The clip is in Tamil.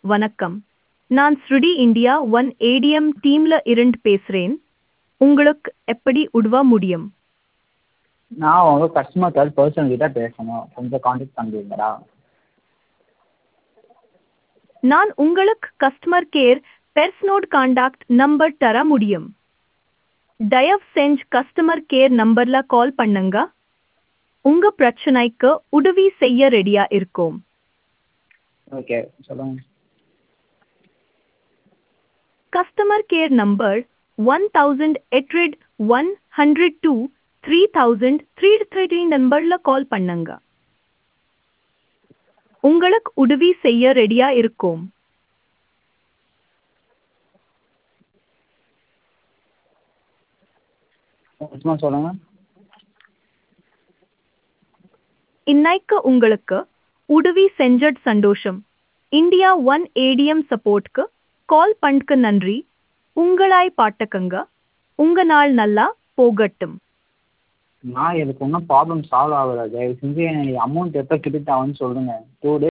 வணக்கம் நான் ஸ்ருடி இந்தியா ஒன் ஏடிஎம் டீம்ல இருந்து பேசுறேன் உங்களுக்கு எப்படி உதவ முடியும் நான் உங்கள் கஸ்டமர் கேர் பர்சன் கிட்ட பேசணும் கொஞ்சம் காண்டாக்ட் பண்ணுவீங்களா நான் உங்களுக்கு கஸ்டமர் கேர் பெர்ஸ்னோட் காண்டாக்ட் நம்பர் தர முடியும் தயவு செஞ்சு கஸ்டமர் கேர் நம்பர்ல கால் பண்ணுங்க உங்க பிரச்சனைக்கு உதவி செய்ய ரெடியா இருக்கோம் ஓகே சொல்லுங்கள் customer care number one thousand எட்ரிட் one hundred two three thousand three thirty நம்பர்ல கால் பண்ணுங்க உங்களுக்கு உதவி செய்ய ரெடியா இருக்கோம் சும்மா சொல்லுங்கள் இன்னைக்கு உங்களுக்கு உதவி செஞ்சட் சந்தோஷம் இந்தியா ஒன் ஏடிஎம் சப்போர்ட்க்கு கால் பண்ணக்கு நன்றி உங்களாய் பாட்டுக்கங்க உங்க நாள் நல்லா போகட்டும் நான் எனக்கு ஒன்றும் ப்ராப்ளம் சால்வ் ஆகலை தயவு செஞ்சு எனக்கு அமௌண்ட் எப்போ கிரெடிட் ஆகும்னு சொல்லுங்கள் டூ டேஸ்